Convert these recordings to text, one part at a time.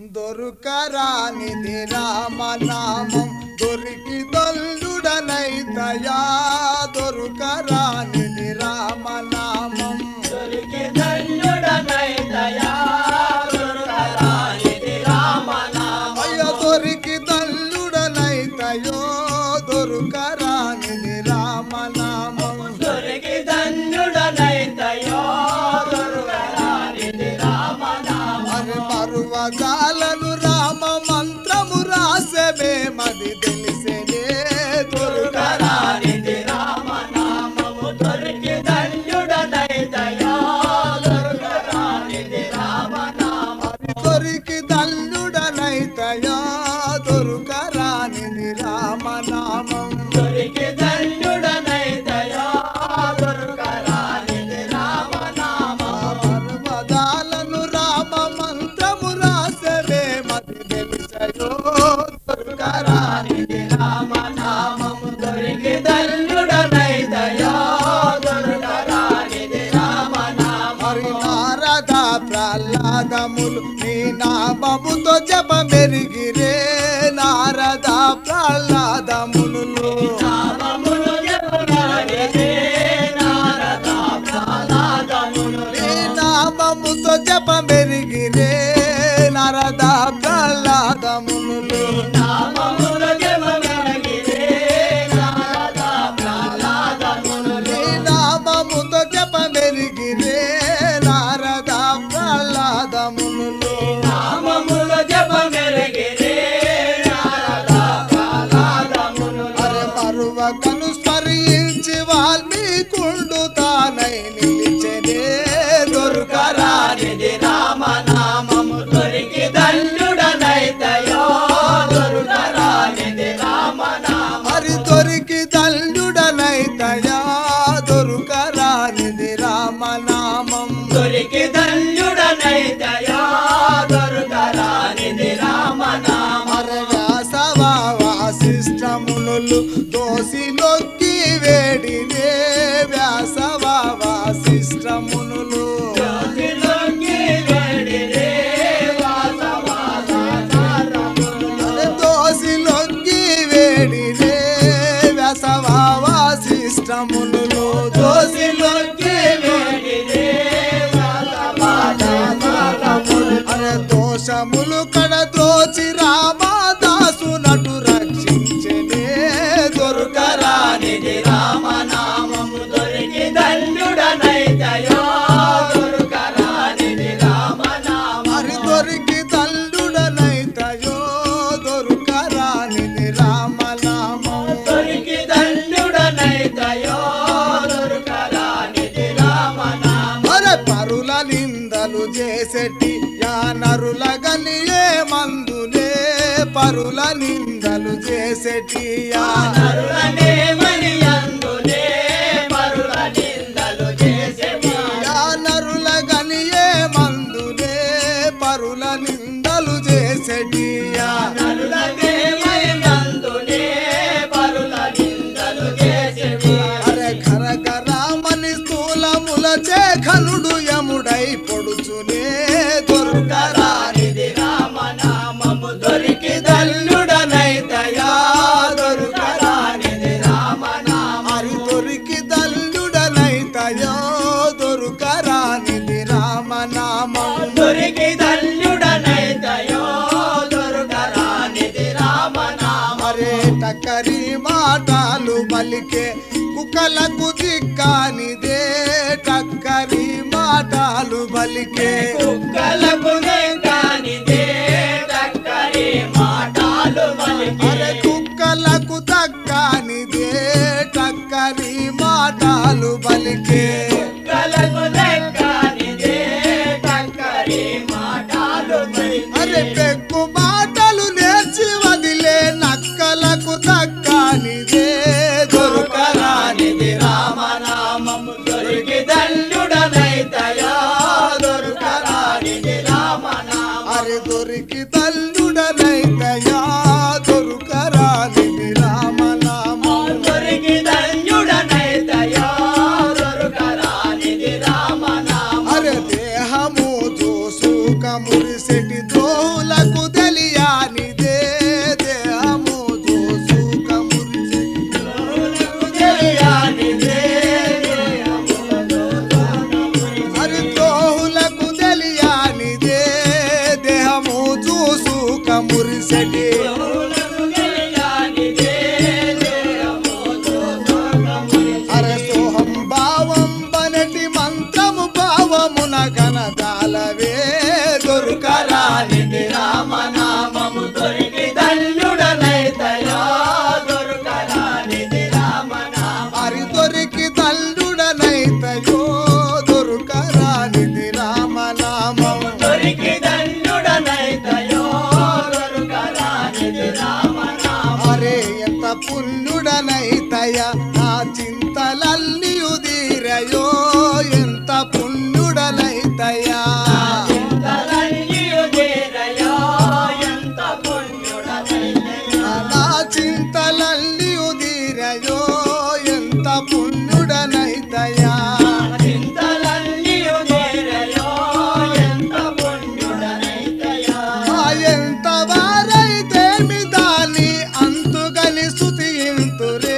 దొరుకరానిది రామనామం దొరికి దొల్లుడనైతయా దొరుకరానిది రామనామం దొరికి ధన్యుడనైతయా దొరకరానిది రామనామం. అయ్యో దొరికి దల్లుడనైతయో దొరుకరానిది రామనామం దొరికి ధన్యుడనైతయో దొరకరానిది రామనామం. మరి పర్వతాలను రామ మంత్రము రాసమే మది తెలిసేనే దొరుకరా దొరకరానిది రామనామము. దొరికి ధన్యుడనైతయో దొరకరానిది రామనామం. దొరికి దల్లుడనైతయా దొరుకరానిది రామనామం దొరికి ధన్యుడనైతయో దొరకరానిది రామనామం. పర్వతాలను రామ మంత్రము రాసమే మది తెలిసయో దొరుకరా దొరకరానిది రామనామము. దొరికి ధన్యుడనైతయో దొరకరానిది రామనామం. మరి నారద ప్రహ్లాదములు నీ నామముతో జప మెరిగిరే నారద ప్రహ్లాదములు నామములు జపగానిదే నారద ప్రహ్లాదములు. నీ నామముతో జప మెరిగిరే నారద ప్రహ్లాదములు నామములు జపగానిదే నారద ప్రహ్లాదములు. నీ నామముతో జప మెరిగిరే నారద ప్రహ్లాదములు నామములు జపమెరిగిరే నారద ప్రహ్లాదములు. అరే మరువకను స్మరించి వాల్మీకుండు తానై నిలిచెనే దొరకరా దొరకరానిది రామనామము దొరికి దండుడనైతయో దొరకరానిది రామనామం మరి దొరికి దండుడనైతయా దొరకరానిది రామనామం దొరికి దండుడనైతయో దొరకరానిది రామనామం అర వ్యాసవా వాసిష్టమునులు దోసి నొక్కి వేడినే వ్యాసవా వాసిష్టమునులు జ్యోతిలోకి వెడిరే వాసవాసారములు. అరే దోసి లొంగి వేడినే వ్యాసవా వాసిష్టమునులు దోసి జ్యోతిలోకి వెడిరే వాసవాసారములు. అరే దోషములు కడ దోచి రామదాసు నటు రక్షించనే దొరకరా దొరకరానిది రామనామము దొరికి దండుడనైతయో దొరకరానిది రామనామము మరి దొరికి తల్లుడనైతయో దొరకరానిది రామనామం దొరికి దండుడనైతయో దొరకరానిది రామనామము మరి పరుల నిందలు చేసేటి యా నరుల గనియే మందులే పరుల నిందలు చేసేటి యా నరులనే మరి అందులే పరుల నిందలు చేసేటి యా నరుల గనియే మందులే పరుల నిందలు చేసేటి యా నరులనే మరి అందులే పరుల నిందలు చేసేటి అరే ఖరగరామని స్థూలముల చేఖనుడు యముడై పొడుచునే దొరకరా దొరకరానిది రామనామము దొరికి దల్లుడనైతయా దొరకరానిది రామనామము మరి దొరికి దల్లుడనైతయో దొరకరానిది రామనామం దొరికి దల్లుడనైతయో దొరకరానిది రామనామము మరే టకరి మాటలు పలికే కుక్కలకు దిక్కానిదే టక్కరి మాటలు పలికే కుక్కలకు కానిదే చక్కని మాటలు మలికే అరే కుక్కలకు దక్కానిదే టక్కరి మాటలు పలికే కుక్కలకు కానిదే చక్కని మాటలు మలికే అరే పెక్కు మాటలు నేర్చి వదిలే నక్కలకు దక్కానిదే దొరకరానిది దొరకరానిది రామనామము దొరికి దండుడనైతయా దొరకరానిది రామనామము అరే దొరికి తల్లుడనైతయా దొరకరానిది రామనామం దొరికి దండుడనైతయా దొరకరానిది రామనామము అరే దేహము జోసుక మురిసెటి ద్రోహులకు చేసటి ప్రభువులను గెలియానిదే జయముతో స్వర్గముని అరే సోహం భావం బనటి మంత్రము భావమున ఘనతాలవే దొరుకరాని రానిది రామనామము దొరికి ధన్యుడనైతయా దొరకరానిది రామనామ అరి దొరికి తల్లుడనైతయో దొరుకరానిది రామనామం దొరికి ధన్యుడనైతయో దొరకరానిది రామనామ అరే ఎంత పుణ్యుడనైతయ నా చింతలల్లియు తీరయో ఎంత పుణ్యుడనైతయా చింతలన్నీయు చేరయో ఎంత పుణ్యుడనైతయా నా చింతలల్లియు తీరయో ఎంత పుణ్యుడనైతయా చింతలన్నీయు చేరయో ఎంత పుణ్యుడనైతయా ఆ ఎంత వారైతేమి దాని అంతుగని స్తుతింతురే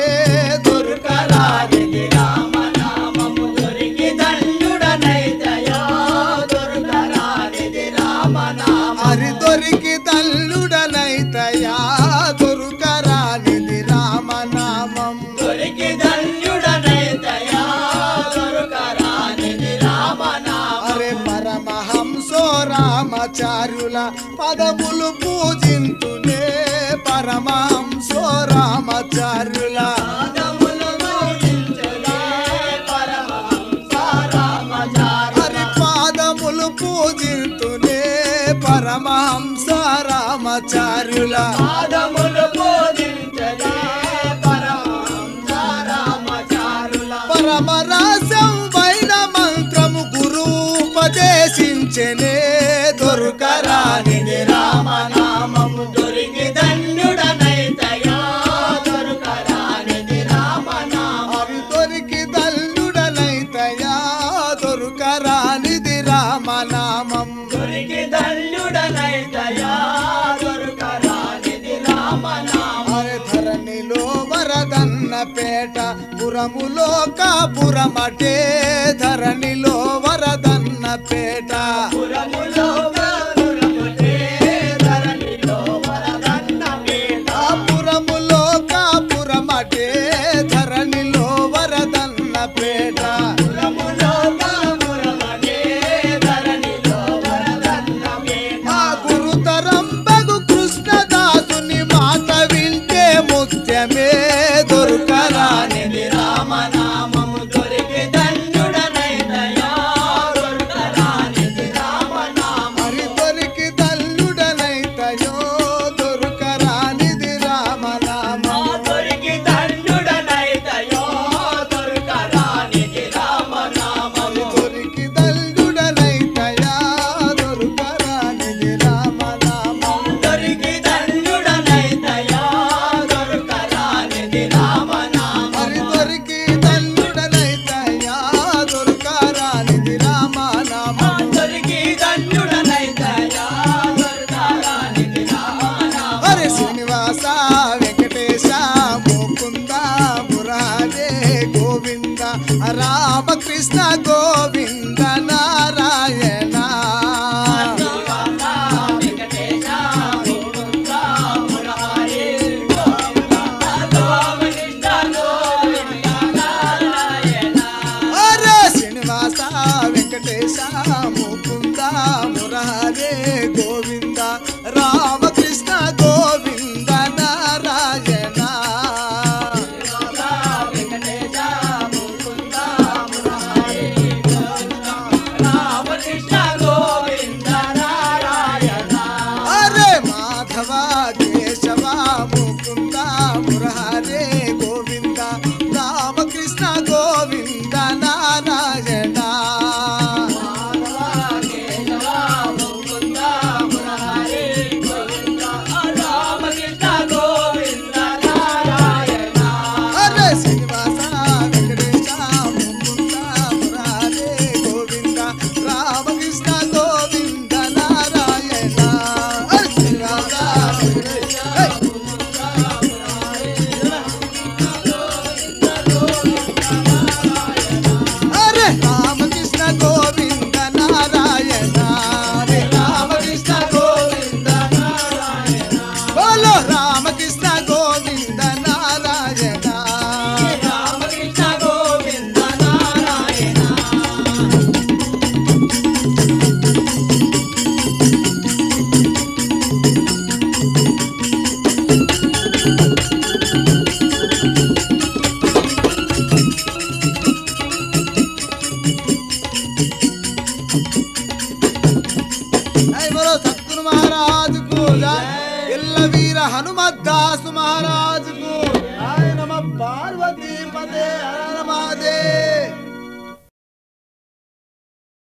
దొరకరానిది రామనామము దొరికి ధన్యుడనైతయా దొరకరానిది రామనామ అరి దొరికి తల్లుడనైతయా దొరుకరానిది రామనామం దొరికి ధన్యుడనైతయా దొరకరానిది రామనామ అరే పరమహంసో రామాచార్యుల పదములు పూజింతునే పరమహంసో రామాచార్యుల పాదములు పూజించులే పరమహంస రామచారి హరి పాదములు పూజింతునే పరమహంస రామాచార్యుల పాదములు పూజించలే పరమహంస రామచారుల పరమరాసం వైన మంత్రము గురువు ఉపదేశించెనే దొరుకరానిది రామనామము దొరికి ధన్యుడనైతయా దొరకరానిది రామనామ అవి దొరికి తల్లుడనైతయా దొరుకరానిది రామనామం దొరికి ధన్యుడనైతయా దొరకరానిది రామనామ అరే ధరణిలో వరదన్న పేట పురములో కాపురమటే ధరణిలో వరదన్న పేట పురములో పురములే ధరణిలో వరదన్న పేట ఆ పురములో కాపురమటే ధరణిలో వరదన్న పేట పురములో పురములే ధరణిలో వరదన్న పేట ఆ గురుతరం బగు కృష్ణదాసుని మాట వింటే ముత్యమే దొరుకరాని రానిది రామనామము దొరికి ధన్యుడనైతయా దొరకరానిది రామనామ మరి దొరికి తల్లుడనైతయో దొరుకరానిది రామనామం దొరికి ధన్యుడనైతయో దొరకరానిది రామనామము దొరికి తల్లుడనైతయా దొరుకరానిది రామనామం దొరికి ధన్యుడనైతయా దొరకరానిది రామనామ మరి దొరికి తల్లుడనైతయా దొరుకరానిది రామనామం దొరికి ధన్యుడనైతయా దొరకరానిది రామనామ హరి శ్రీనివాస వెంకటేశ ముకుంద మురారే గోవింద రామకృష్ణ గోవింద నారాయణ వెంకటేశ ముకుంద మురారి గోవింద గోవింద గోవింద నారాయణ హరే శ్రీనివాస వెంకటేశ ముకుంద మురారే గోవింద రామకృష్ణ గోవింద నారాయణ వెంకటేశ ముకుంద మురారి గోవింద రామకృష్ణ గోవింద నారాయణ హరే మాధవ కేశవ ముకుంద మురారే గోవింద రామకృష్ణ గోవింద నారాయణ కేశవ ముకుంద మురారి జై బలో సద్గురు మహారాజుకు జై ఎల్ల వీర హనుమద్దాసు మహారాజుకు